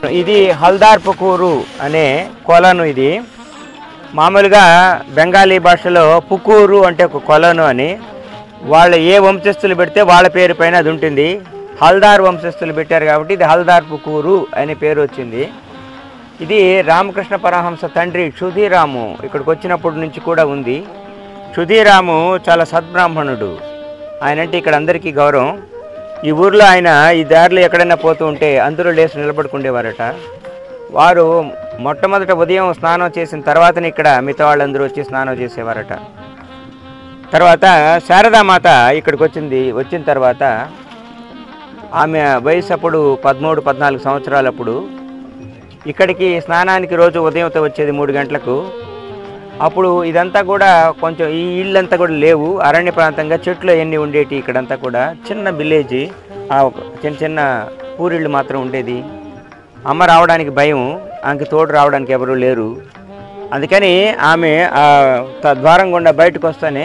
ఇది హల్దార్ పుకూరు అనే కొలను ఇది మామూలుగా బెంగాలీ భాషలో పుకూరు అంటే ఒక కొలను అని వాళ్ళ ఏ వంశస్థులు పెడితే వాళ్ళ పేరు పైన అది ఉంటుంది హల్దార్ వంశస్థులు పెట్టారు కాబట్టి ఇది హల్దార్ పుకూరు అనే పేరు వచ్చింది ఇది రామకృష్ణ పరమహంస తండ్రి క్షుధీరాము ఇక్కడికి వచ్చినప్పటి నుంచి కూడా ఉంది క్షుధీరాము చాలా సద్బ్రాహ్మణుడు ఆయన అంటే ఇక్కడ అందరికీ గౌరవం ఈ ఊర్లో ఆయన ఈ దారిలో ఎక్కడైనా పోతూ ఉంటే అందరూ లేచి నిలబడుకుండేవారట వారు మొట్టమొదట ఉదయం స్నానం చేసిన తర్వాతనే ఇక్కడ మిగతా వాళ్ళందరూ వచ్చి స్నానం చేసేవారట తర్వాత శారదామాత ఇక్కడికి వచ్చింది వచ్చిన తర్వాత ఆమె వయసు అప్పుడు పదమూడు పద్నాలుగు సంవత్సరాలప్పుడు ఇక్కడికి స్నానానికి రోజు ఉదయంతో వచ్చేది మూడు గంటలకు అప్పుడు ఇదంతా కూడా కొంచెం ఈ ఇళ్ళంతా కూడా లేవు అరణ్య ప్రాంతంగా చెట్లు ఎన్ని ఉండేటి ఇక్కడంతా కూడా చిన్న విలేజ్ ఆ చిన్న చిన్న పూరిళ్ళు మాత్రం ఉండేది అమ్మ రావడానికి భయం ఆమెకి తోడు రావడానికి ఎవరు లేరు అందుకని ఆమె ఆ త- ద్వారం గుండా బయటకు వస్తేనే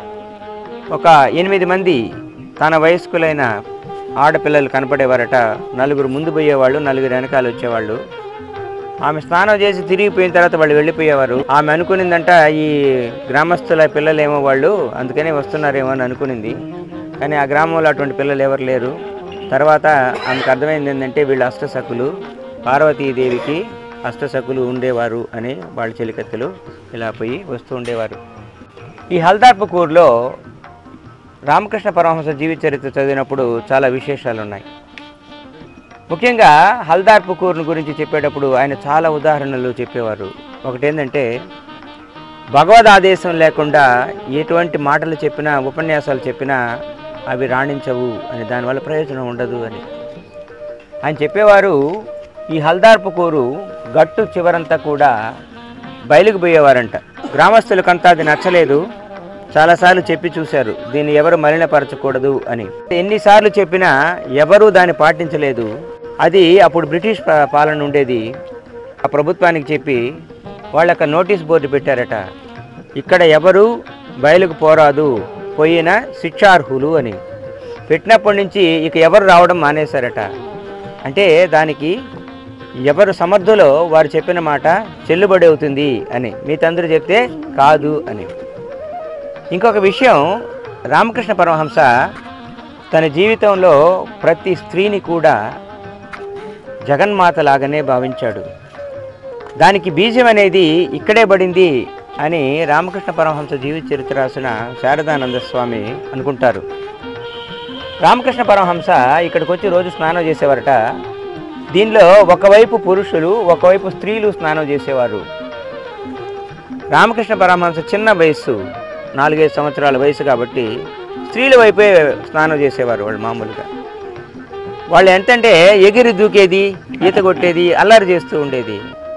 ఒక ఎనిమిది మంది తన వయస్కులైన ఆడపిల్లలు కనపడేవారట నలుగురు ముందు పోయేవాళ్ళు నలుగురు వెనకాల వచ్చేవాళ్ళు ఆమె స్నానం చేసి తిరిగిపోయిన తర్వాత వాళ్ళు వెళ్ళిపోయేవారు ఆమె అనుకునిందంట ఈ గ్రామస్తుల పిల్లలేమో వాళ్ళు అందుకనే వస్తున్నారేమో అని అనుకునింది కానీ ఆ గ్రామంలో అటువంటి పిల్లలు ఎవరు లేరు తర్వాత ఆమెకు అర్థమైంది ఏంటంటే వీళ్ళు అష్టసకులు పార్వతీదేవికి అష్టసకులు ఉండేవారు అని వాళ్ళ చెలికత్తెలు ఇలా పోయి వస్తూ ఉండేవారు ఈ హల్దార్పకూర్లో రామకృష్ణ పరమహంస జీవిత చరిత్ర చదివినప్పుడు చాలా విశేషాలు ఉన్నాయి ముఖ్యంగా హల్దార్ పుకూర్ను గురించి చెప్పేటప్పుడు ఆయన చాలా ఉదాహరణలు చెప్పేవారు ఒకటి ఏంటంటే భగవద్ ఆదేశం లేకుండా ఎటువంటి మాటలు చెప్పినా ఉపన్యాసాలు చెప్పినా అవి రాణించవు అని దానివల్ల ప్రయోజనం ఉండదు అని ఆయన చెప్పేవారు ఈ హల్దార్ పుకూరు గట్టు చివరంతా కూడా బయలుకు పోయేవారంట గ్రామస్తులకంతా అది నచ్చలేదు చాలాసార్లు చెప్పి చూశారు దీన్ని ఎవరు మలినపరచకూడదు అని ఎన్నిసార్లు చెప్పినా ఎవరూ దాన్ని పాటించలేదు అది అప్పుడు బ్రిటిష్ పా- పాలన ఉండేది ఆ ప్రభుత్వానికి చెప్పి వాళ్ళక నోటీస్ బోర్డు పెట్టారట ఇక్కడ ఎవరు బయలుకు పోరాదు పోయిన శిక్షార్హులు అని పెట్టినప్పటి నుంచి ఇక ఎవరు రావడం మానేశారట అంటే దానికి ఎవరు సమర్థులో వారు చెప్పిన మాట చెల్లుబడి అవుతుంది అని మీ తండ్రి చెప్తే కాదు అని ఇంకొక విషయం రామకృష్ణ పరమహంస తన జీవితంలో ప్రతి స్త్రీని కూడా జగన్మాత లాగానే భావించాడు దానికి బీజం అనేది ఇక్కడే పడింది అని రామకృష్ణ పరమహంస జీవిత చరిత్ర రాసిన శారదానంద స్వామి అనుకుంటారు రామకృష్ణ పరమహంస ఇక్కడికి వచ్చి రోజు స్నానం చేసేవారట దీనిలో ఒకవైపు పురుషులు ఒకవైపు స్త్రీలు స్నానం చేసేవారు రామకృష్ణ పరమహంస చిన్న వయస్సు నాలుగైదు సంవత్సరాల వయసు కాబట్టి స్త్రీల వైపే స్నానం చేసేవారు వాళ్ళు మామూలుగా వాళ్ళు ఎంతంటే ఎగిరి దూకేది ఈత కొట్టేది అల్లరి చేస్తూ ఉండేది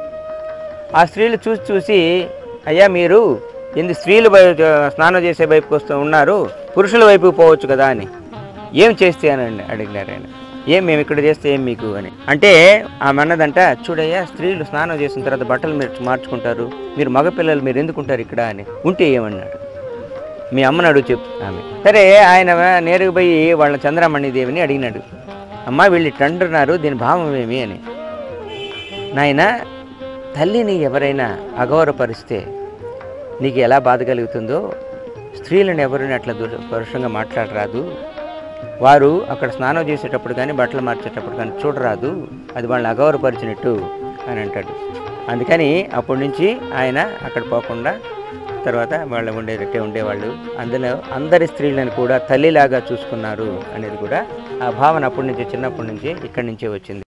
ఆ స్త్రీలు చూసి చూసి అయ్యా మీరు ఎందు స్త్రీలు వై- స్నానం చేసే వైపుకి వస్తూ ఉన్నారు పురుషుల వైపు పోవచ్చు కదా అని ఏం చేస్తే అని అడిగినారు ఆయన ఏం మేము ఇక్కడ చేస్తే ఏం మీకు అని అంటే ఆమె అన్నదంట చూడయ్యా స్త్రీలు స్నానం చేసిన తర్వాత బట్టలు మీరు మార్చుకుంటారు మీరు మగపిల్లలు మీరు ఎందుకుంటారు ఇక్కడ అని ఉంటే ఏమన్నాడు మీ అమ్మని అడుగు చెప్పు ఆమె సరే ఆయన నేరుగా పోయి వాళ్ళ చంద్రమణి దేవిని అడిగినాడు అమ్మ వీళ్ళు ఇట్లా అంటున్నారు దీని భావం ఏమి అని నాయన తల్లిని ఎవరైనా అగౌరవపరిస్తే నీకు ఎలా బాధ కలుగుతుందో స్త్రీలను ఎవరిని అట్లా దుర్ పరుషంగా మాట్లాడరాదు వారు అక్కడ స్నానం చేసేటప్పుడు కానీ బట్టలు మార్చేటప్పుడు కానీ చూడరాదు అది వాళ్ళని అగౌరవపరిచినట్టు అని అంటాడు అందుకని అప్పటి నుంచి ఆయన అక్కడ పోకుండా తర్వాత వాళ్ళు ఉండేటట్టే ఉండేవాళ్ళు అందులో అందరి స్త్రీలను కూడా తల్లిలాగా చూసుకున్నారు అనేది కూడా ఆ భావన అప్పటి నుంచి చిన్నప్పటి నుంచి ఇక్కడి నుంచే వచ్చింది